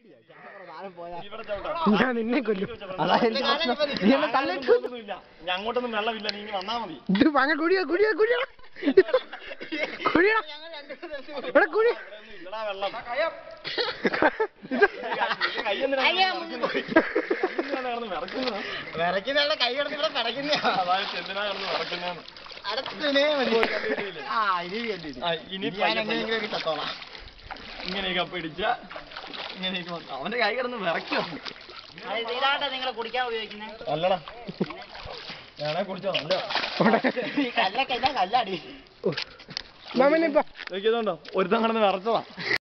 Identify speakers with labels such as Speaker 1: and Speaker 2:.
Speaker 1: ഇവിടെ ചവിട്ടാം.
Speaker 2: ഞാൻ നിന്നെ കൊല്ലും അതാ എനിക്ക് പ്രശ്നം നീ എന്നെ തള്ളിട്ടു
Speaker 1: ഒന്നുമില്ല. ഇനി അങ്ങോട്ടൊന്നും വെള്ളമില്ല നീ ഇങ്ങ് വന്നാ മതി
Speaker 2: ഇത് വാങ്ങ കുഴിയാ കുഴിയാ കുഴിയാ കുഴിയാ ഇവിടെ കുഴി
Speaker 1: ഇല്ലടാ വെള്ളം
Speaker 2: ഇത്
Speaker 1: ഇത് കൈ എന്തിനാ വിറയ്ക്കുന്നത്? എന്തിനാണ് കിടന്ന് വിറയ്ക്കുന്നത്?
Speaker 3: വിറയ്ക്കുന്ന കൈ കിടന്ന് ഇവിടെ പിടയ്ക്കുന്ന
Speaker 1: അതായത് എന്തിനാ കിടന്ന് വിറയ്ക്കുന്നതെന്ന്.
Speaker 3: അടുത്തേ മതി ആ ഇനി കണ്ടിട്ട്
Speaker 1: ആ, ഇനി
Speaker 3: ഞാൻ
Speaker 1: പയ്യെ പയ്യെ
Speaker 3: എങ്ങനെയെങ്കിലും ചത്തോളാം
Speaker 1: ഇങ്ങനെയൊക്കെ പിടിച്ച ഇങ്ങനെയൊക്കെ വന്ന് അവന്റെ കൈ കിടന്ന് വിറയ്ക്കും
Speaker 3: ഇതാണ്ടാ നിങ്ങൾ കുടിക്കാൻ ഉപയോഗിക്കുന്നത്
Speaker 1: അല്ലടാ ഞാനേ കുടിച്ചോ നല്ല
Speaker 3: ഈ കല്ലൊക്കെ ഇതാ കല്ലാടി
Speaker 2: മാമനെ ഇപ്പൊ
Speaker 1: നോക്കിയതുണ്ടോ ഒരുത്തം കിടന്ന് വിറച്ചതാ